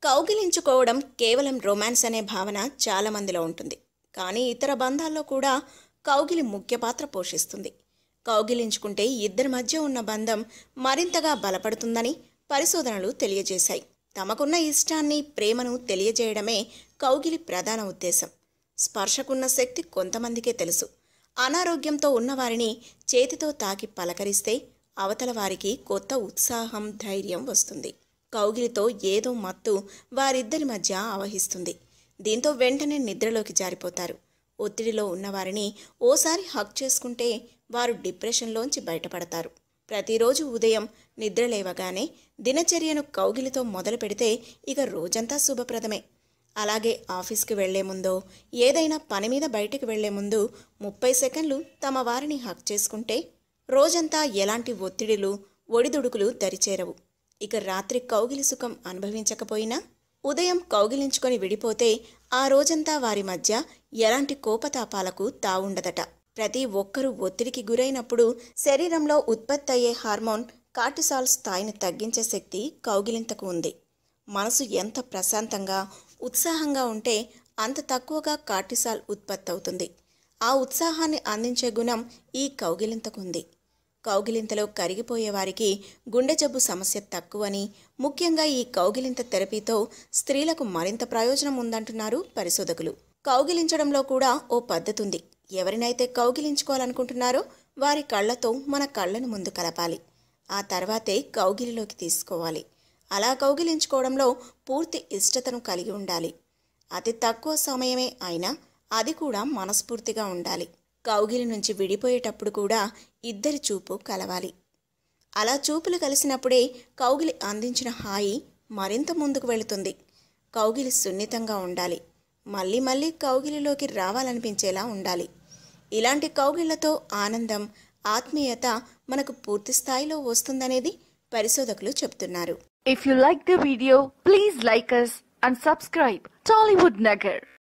కౌగిలించుకోవడం కేవలం రొమాన్స్ అనే భావన చాలా మందిలో ఉంటుంది కానీ ఇతర బంధాల్లో కూడా కౌగిలి ముఖ్య పాత్ర పోషిస్తుంది కౌగిలించుకుంటే ఇద్దరి మధ్య ఉన్న బంధం మరింతగా బలపడుతుందని పరిశోధనలు తెలియజేశాయి తమకున్న ఇష్టాన్ని ప్రేమను తెలియజేయడమే కౌగిలి ప్రధాన ఉద్దేశం స్పర్శకున్న శక్తి కొంతమందికే తెలుసు అనారోగ్యంతో ఉన్నవారిని చేతితో తాకి పలకరిస్తే అవతల వారికి కొత్త ఉత్సాహం ధైర్యం వస్తుంది కౌగిలితో ఏదో మత్తు వారిద్దరి మధ్య ఆవహిస్తుంది దీంతో వెంటనే నిద్రలోకి జారిపోతారు ఒత్తిడిలో ఉన్నవారిని ఓసారి హక్ చేసుకుంటే వారు డిప్రెషన్లోంచి బయటపడతారు ప్రతిరోజు ఉదయం నిద్ర లేవగానే దినచర్యను కౌగిలితో మొదలు పెడితే ఇక రోజంతా శుభప్రదమే అలాగే ఆఫీస్కి వెళ్లే ముందో ఏదైనా పని మీద బయటికి వెళ్లే ముందు ముప్పై సెకండ్లు తమ వారిని హక్ చేసుకుంటే రోజంతా ఎలాంటి ఒత్తిడిలు ఒడిదుడుకులు దరిచేరవు ఇక రాత్రి కౌగిలి సుఖం అనుభవించకపోయినా ఉదయం కౌగిలించుకొని విడిపోతే ఆ రోజంతా వారి మధ్య ఎలాంటి కోపతాపాలకు తావుండదట ప్రతి ఒక్కరూ ఒత్తిడికి గురైనప్పుడు శరీరంలో ఉత్పత్తి అయ్యే హార్మోన్ కార్టిసాల్ స్థాయిని తగ్గించే శక్తి కౌగిలింతకు ఉంది మనసు ఎంత ప్రశాంతంగా ఉత్సాహంగా ఉంటే అంత తక్కువగా కార్టిసాల్ ఉత్పత్తి అవుతుంది ఆ ఉత్సాహాన్ని అందించే గుణం ఈ కౌగిలింతకుంది కౌగిలింతలో కరిగిపోయే వారికి గుండె జబ్బు సమస్య తక్కువని ముఖ్యంగా ఈ కౌగిలింత థెరపీతో స్త్రీలకు మరింత ప్రయోజనం ఉందంటున్నారు పరిశోధకులు కౌగిలించడంలో కూడా ఓ పద్ధతి ఉంది ఎవరినైతే కౌగిలించుకోవాలనుకుంటున్నారో వారి కళ్ళతో మన కళ్ళను ముందు కలపాలి ఆ తర్వాతే కౌగిలిలోకి తీసుకోవాలి అలా కౌగిలించుకోవడంలో పూర్తి ఇష్టతను కలిగి ఉండాలి అతి తక్కువ సమయమే అయినా అది కూడా మనస్ఫూర్తిగా ఉండాలి కౌగిలి నుంచి విడిపోయేటప్పుడు కూడా ఇద్దరి చూపు కలవాలి అలా చూపులు కలిసినప్పుడే కౌగిలి అందించిన హాయి మరింత ముందుకు వెళుతుంది కౌగిలి సున్నితంగా ఉండాలి మళ్ళీ మళ్ళీ కౌగిలిలోకి రావాలనిపించేలా ఉండాలి ఇలాంటి కౌగిళ్లతో ఆనందం ఆత్మీయత మనకు పూర్తి స్థాయిలో వస్తుందనేది పరిశోధకులు చెప్తున్నారు If you like the video, please like us and subscribe Tollywood Nagar.